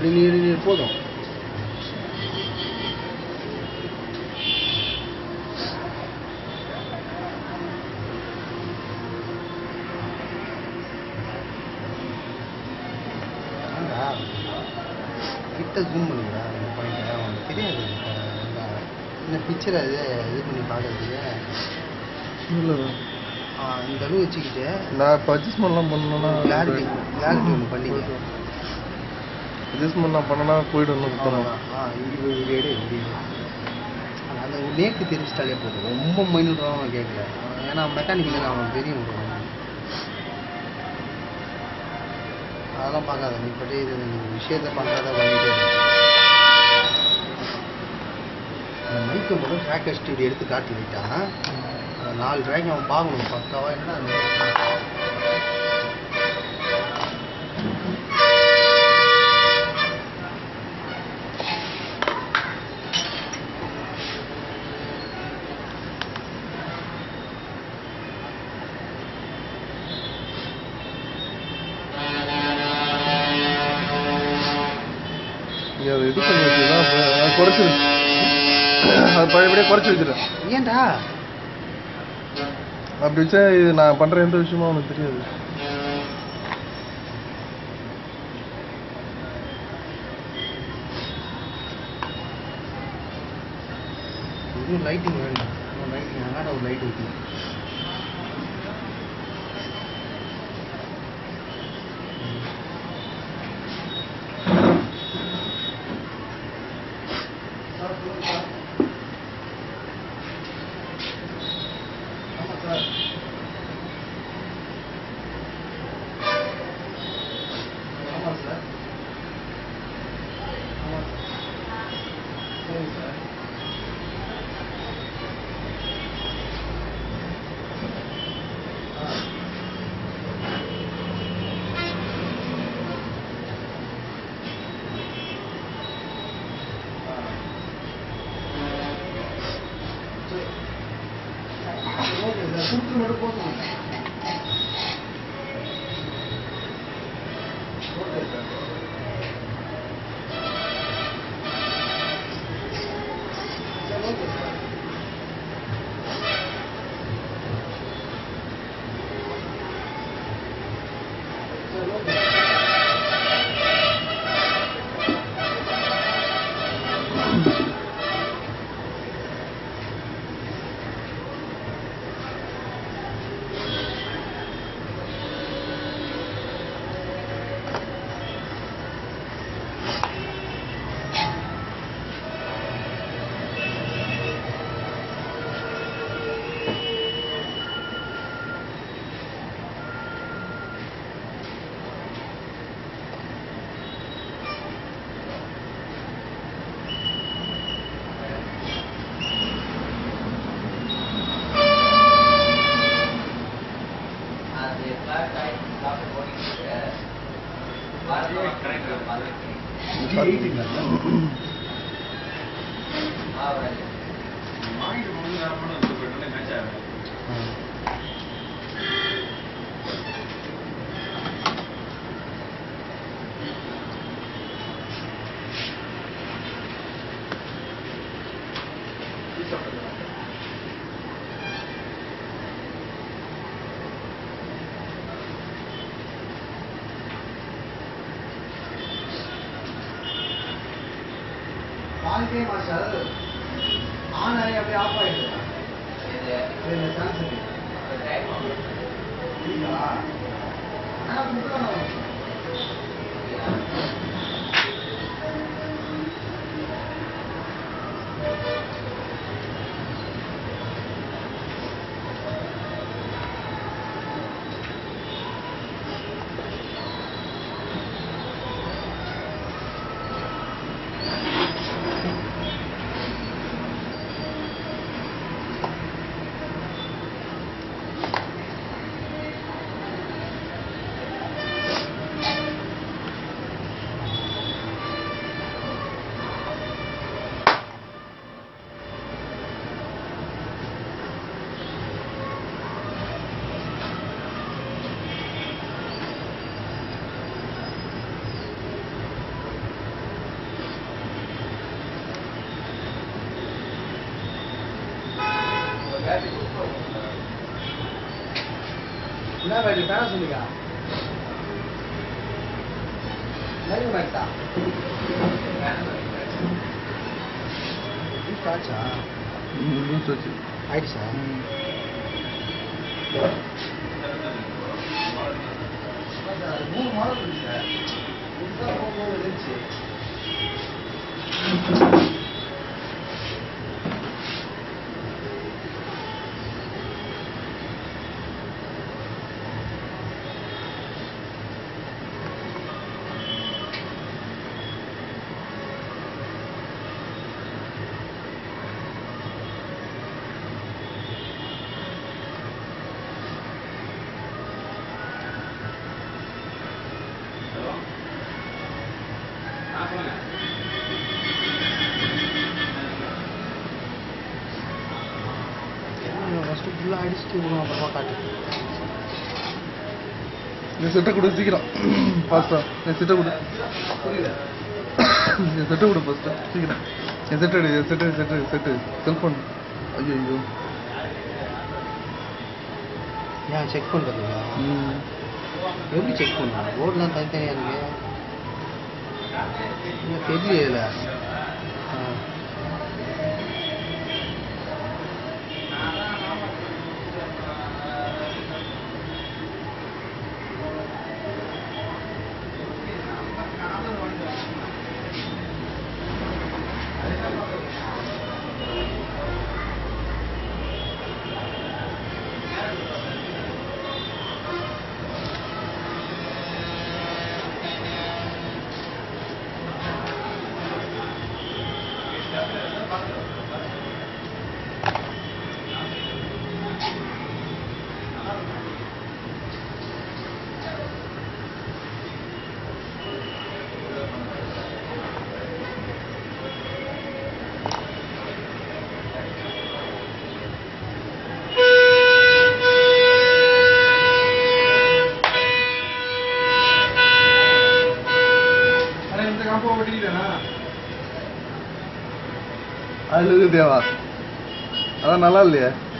அப்படி நீர் நீர் போதும் ஆண்டா கிட்ட ஜூம் பண்ணுங்கடா அந்த பாயிண்ட்டை அவனுக்கு தெரியாது அஹ் இந்த பிக்சரை இது இது பண்ணி பார்க்கறதுக்கு இல்லை ஆ, இந்த அளவு வச்சுக்கிட்டு நான் இப்போ அட்ஜஸ்ட்மெண்ட்லாம் பண்ணணும்னா கிளாரிட்டி கிளாரிட்டி ஒன்று பண்ணிக்க அட்ஜஸ்ட்மெண்ட்லாம் பண்ணனா போயிடும் இன்னும் சுத்தமாக அவ்வளோதான் ஆ இப்படி இப்படி எடு இப்படி எடு. அந்த நேக்கு தெரிஞ்சிட்டாலே போதும் ரொம்ப மைனூட்டாக அவன் கேட்கல ஏன்னா மெக்கானிக்கல் அவனுக்கு தெரியும் bro. அதெல்லாம் பார்க்காத நீ பற்றி இது நீ விஷயத்தை பண்ணுறத பண்ணிட்டு இரு. அந்த மைக்கை மட்டும் ட்ராக் அடிச்சுட்டு இப்படி எடுத்து காட்டி விட்டான் அந்த நாலு ட்ராக் அவன் பார்க்கணும் பக்காவா என்னன்னா அந்த நீ அதை இது பண்ணி வச்சுதான் நான் குறைச்சிரு அது பழையபடியே குறைச்சி வச்சிரு ஏன்டா அப்படி வச்சா இது நான் பண்ணுற எந்த விஷயமும் அவனுக்கு தெரியாது இது லைட்டிங் வேணும் லைட்டிங் அழகான ஒரு லைட் வைக்கணும் ஆமாம் சார் ஆமாம் சார் ஆமாம் சார் சரி சார் ஆ ஆ சரி ஓகே சார் சுற்று மட்டும் போட்டுருங்க ஓகே சார் சரி ஓகே சார் சரி ஓகே வாழ்க்கை மாஸ்டர் ஆன் ஆகி அப்படியே ஆஃப் ஆயிடுது இந்த சாம்சங் இல்லையா ஆனால் கொடுக்கணும் என்ன வேண்டி பேன சொல்லுங்க லைவ் மேக்ஸா ஆச்சா நியூஸ் வச்சு ஆயிடுச்சா மூணு மாடல் இருக்கு சார் புதுசாக போகும்போது இருந்துச்சு ஃபஸ்ட்டு ஃபுல்லாக அடிச்சுட்டு விடும் அப்புறமா காட்டு நீ செட்டை கொடு சீக்கிரம் ஃபாஸ்ட்டாக நீ செட்டை கொடு புரியல நீ செட்டை கொடு ஃபஸ்ட்டு சீக்கிரம் என் செட்டு எடு என் செட்டு செட்டு செட்டு செல்ஃபோன் ஐயோ ஐயோ ஏன் செக் பண்ணுறதுங்களா ம் எப்படி செக் பண்ணலாம் போர்டெலாம் தனித்தனியாக இருக்கு இன்னும் தெரியலையே இதில் இந்த காம்போ ஓட்டிக்கிட்டேனா அழுகு தேவா அதான் நல்லா இல்லையே